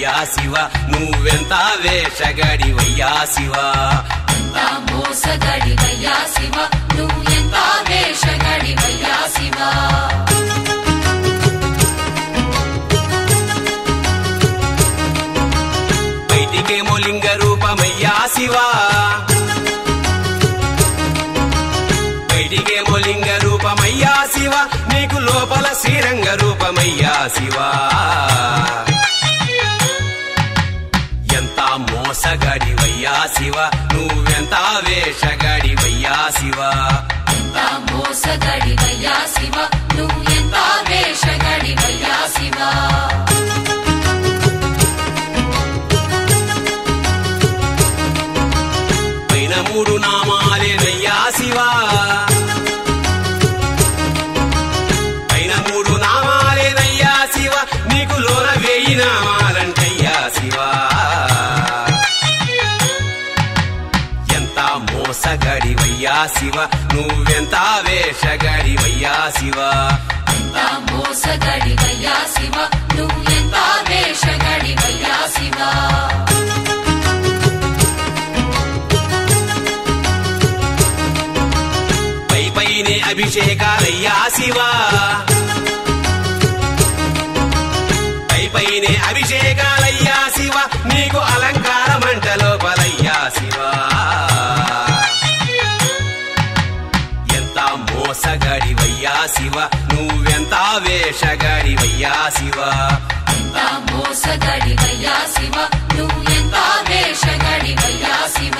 వయ్యా శివ నువ్వెంత వేషగాడివయ్యా శివ ఎంత మోసగాడివయ్యా శివ నువ్వు ఎంత వేషగాడివయ్యా శివ బయటికేమో లింగ రూపమయ్యా శివ బయటికేమో లింగ రూపమయ్యా శివ నీకు లోపల శ్రీరంగ రూపమయ్యా శివ ఎంత మోసగాడివయ్యా శివ నువ్వెంత వేషగాడివయ్యా శివ ఎంత మోసగాడివయ్యా శివ నువ్వు ఎంత వేషగాడివయ్యా శివ పైన మూడు నామాలేనయ్యా శివ పైన మూడు నామాలేనయ్యా శివ నీకు లోన వేయి నామాలంటయ్యా శివ ఎంత మోసగాడివయ్యా శివ నువ్వెంత వేషగాడివయ్యా శివ ఎంత మోసగాడివయ్యా శివ నువ్వు ఎంత వేషగాడివయ్యా శివ పై పైనే అభిషేకాలయ్యా శివ పై పైనే అభిషేకాలయ్యా శివ నీకు అలంకార మంట లోపలయ్యా శివ ఎంత మోసగాడివయ్యా శివ నువ్వెంత వేషగాడివయ్యా శివ ఎంత మోసగాడివయ్యా శివ నువ్వు ఎంత వేషగాడివయ్యా శివ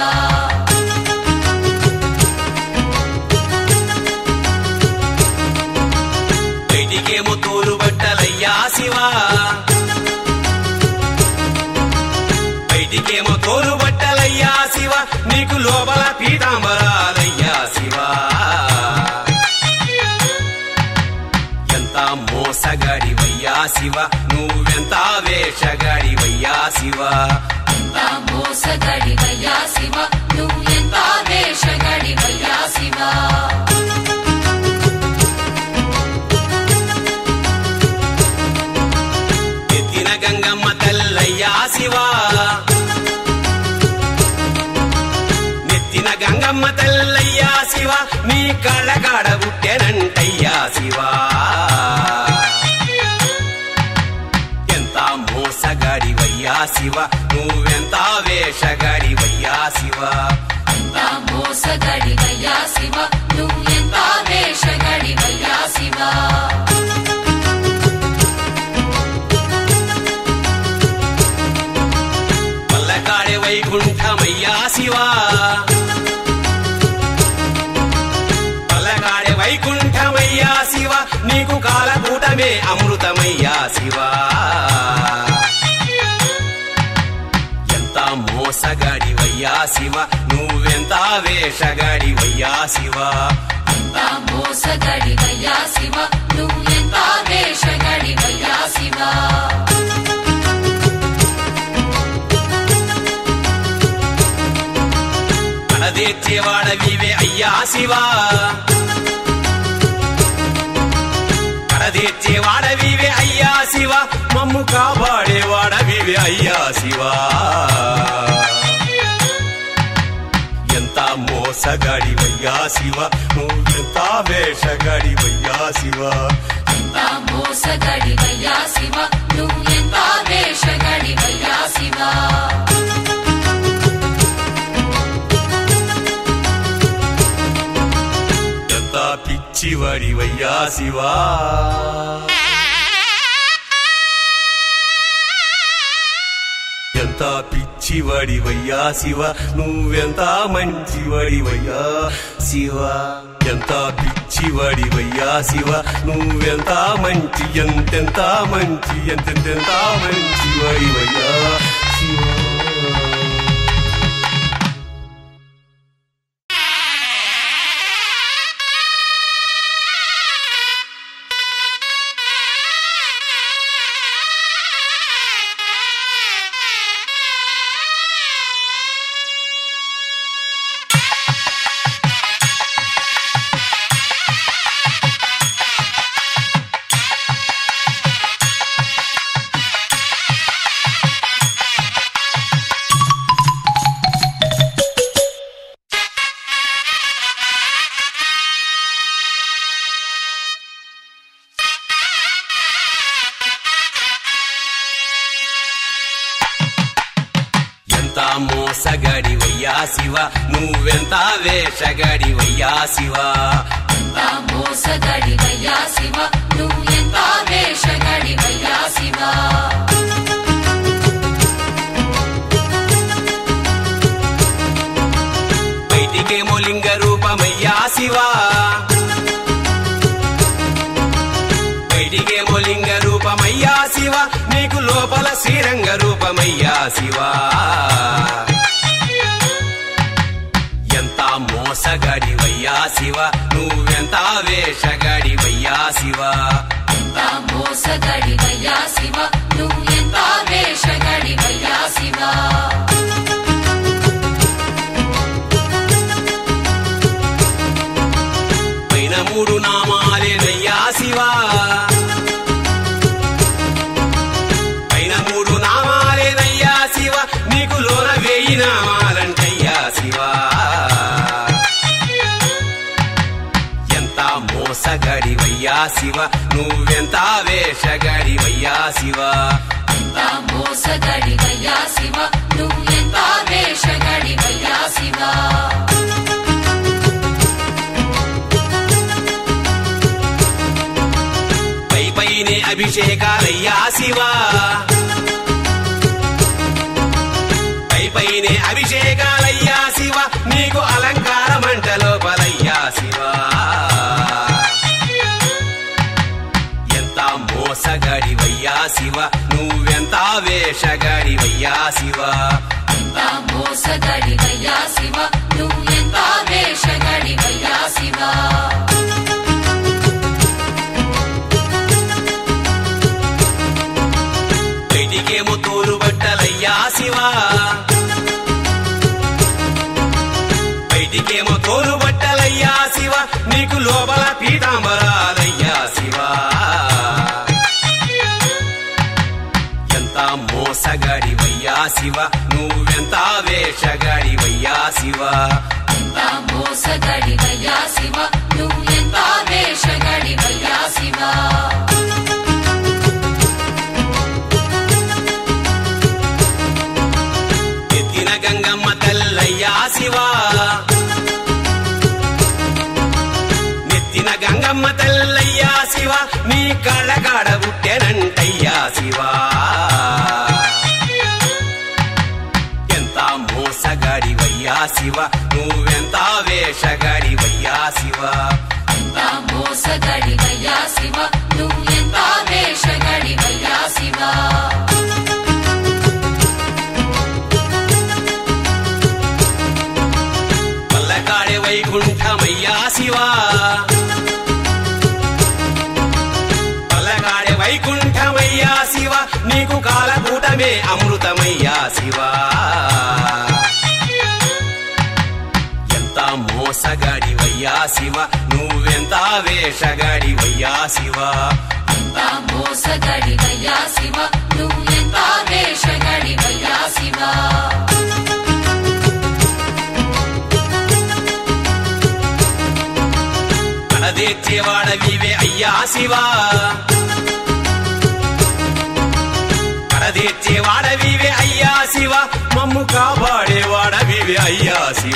బయటికేమో తోలు బట్టలయ్యా శివ బయటికేమో తోలు బట్టలయ్యా శివ నీకు లోపల పీతాంబరాలయ్యా శివ ఎంత మోసగాడివయ్యా శివ నువ్వెంత వేషగాడివయ్యా శివ ఎంత మోసగాడివయ్యా శివ నువ్వు ఎంత వేషగాడివయ్యా శివ ఎత్తిన గంగమ్మ తల్లయ్యా శివ నెత్తిన గంగమ్మ తల్లయ్యా శివ నీ కళ్ళగాడ పుట్టెనంటయ్యా శివ ఎంత మోసగాడివయ్యా శివ నువ్వెంత వేషగాడివయ్యా శివ ఎంత మోసగాడివయ్యా శివ నువ్వు ఎంత వేషగాడివయ్యా శివ పల్లకాడే వైకుంఠమయ్యా శివ పల్లకాడే వైకుంఠమయ్యా శివ నీకు కాలకూటమే అమృతమయ్యా శివ ఎంత మోసగాడివయ్యా శివ నువ్వెంత వేషగాడివయ్యా శివ ఎంత మోసగాడివయ్యా శివ నువ్వు ఎంత వేషగాడివయ్యా శివ కడదేర్చేవాడవివే అయ్యా శివ కడదేర్చేవాడవివే అయ్యా శివ మమ్ము కాపాడేవాడవివే అయ్యా శివ ఎంత మోసగాడివయ్యా శివ నువ్వెంత వేషగాడివయ్యా శివ ఎంత మోసగాడివయ్యా శివ నువ్వు ఎంత వేషగాడివయ్యా శివ ఎంత పిచ్చివాడివయ్యా శివ ఎంత పిచ్చివాడివయ్యా శివ నువ్వెంత మంచివాడివయ్యా శివ ఎంత పిచ్చివాడివయ్యా శివ నువ్వెంత మంచి ఎంతెంత మంచి ఎంతెంత మంచివాడివయ్యా శివ మోసగడివయ్యా శివ నువ్వెంత వేషగడివయ్యా శివ ఎంత మోసగడివయ్యా శివ నువ్వు ఎంత వేషగడివయ్యా శివ బయటికేమో లింగ రూపమయ్యా శివ బయటికేమో లింగ రూపమయ్యా శివ నీకు లోపల శ్రీరంగ రూపమయ్యా శివ ఎంత మోసగాడివయ్యా శివ నువ్వెంత వేషగాడివయ్యా శివ ఎంత మోసగడివయ్యా శివ నువ్వు ఎంత వేషగడివయ్యా శివ పైన మూడు నామాలేనయ్యా శివ పైన మూడు నామాలేనయ్యా శివ నీకు లోన వేయి నామాలంటయ్యా శివ ఎంత మోసగాడివయ్యా శివ నువ్వెంత వేషగాడివయ్యా శివ ఎంత మోసగడివయ్యా శివ నువ్వు ఎంత వేషగడివయ్యా శివ పై పైనే అభిషేకాలయ్యా శివ పై పైనే అభిషేకాలయ్యా శివ నీకు అలంకార మంటలోపలయ్యా శివ ఎంత మోసగాడివయ్యా శివ నువ్వెంత వేషగాడివయ్యా శివ ఎంత మోసగడివయ్యా శివ నువ్వు ఎంత వేషగడివయ్యా శివ బయటికేమో తోలు బట్టలయ్యా శివ బయటికేమో తోలు బట్టలయ్యా శివ నీకు లోపల పీతాంబరాలయ్యా శివ ఎంత మోసగాడివయ్యా శివ నువ్వెంత వేషగాడివయ్యా శివ ఎంత మోసగడివయ్యా శివ నువ్వు ఎంత వేషగడివయ్యా శివ ఎత్తిన గంగమ్మ తల్లయ్యా శివ నెత్తిన గంగమ్మ తల్లయ్యా శివ నీ కళ్ళగాడ పుట్టెనంటయ్యా శివ ఎంత మోసగాడివయ్యా శివ నువ్వెంత వేషగాడివయ్యా శివ ఎంత మోసగడివయ్యా శివ నువ్వు ఎంత వేషగడివయ్యా శివ పల్లకాడే వైకుంఠమయ్యా శివ పల్లకాడే వైకుంఠమయ్యా శివ నీకు కాలకూటమే అమృతమయ్యా శివ ఎంత మోసగాడివయ్యా శివ నువ్వెంత వేషగాడివయ్యా శివ ఎంత మోసగడివయ్యా శివ నువ్వు ఎంత వేషగడివయ్యా శివ కడదేర్చేవాడవివే అయ్యా శివ కడదేర్చేవాడవివే అయ్యా శివ మమ్ము కాపాడేవాడవివే అయ్యా శివ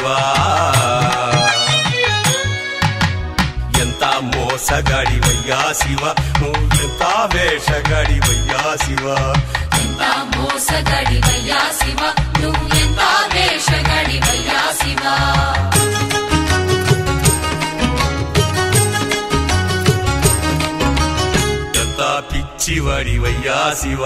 ఎంత మోసగాడివయ్యా శివ నువ్వెంత వేషగాడివయ్యా శివ ఎంత మోసగడివయ్యా శివ నువ్వు ఎంత వేషగడివయ్యా శివ ఎంత పిచ్చివాడివయ్యా శివ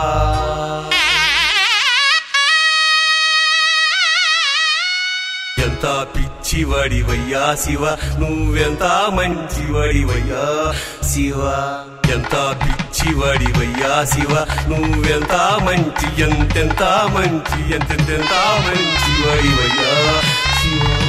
ఎంత పిచ్చివాడివయ్యా శివ నువ్వెంత మంచివాడివయ్యా శివ ఎంత పిచ్చివాడివయ్యా శివ నువ్వెంత మంచి ఎంతెంత మంచి ఎంతెంత మంచివాడివయ్యా శివ